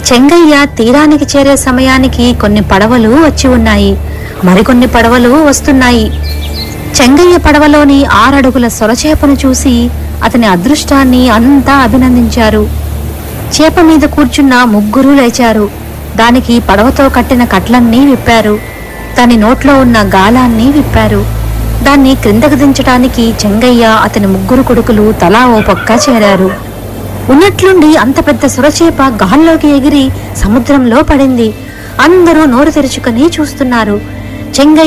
చెంగయ్య తీరానికి చేరే సమయానికి కొన్ని పడవలు వచ్చి ఉన్నాయి మరికొన్ని పడవలు వస్తున్నాయి చెంగయ్య పడవలోని ఆరడుగుల సొరచేపను చూసి అతని అదృష్టాన్ని అంతా అభినందించారు చేప మీద కూర్చున్న ముగ్గురు లేచారు దానికి పడవతో కట్టిన కట్లన్నీ విప్పారు దాని నోట్లో ఉన్న గాలాన్ని విప్పారు దాన్ని క్రిందకు దించడానికి చెంగయ్య అతని ముగ్గురు కొడుకులు తలా ఓ పక్క చేరారు ఉన్నట్లుండి అంత పెద్ద సొరచేప గాల్లోకి ఎగిరి సముద్రంలో పడింది అందరూ నోరు తెరుచుకొని చూస్తున్నారు చెంగయ్య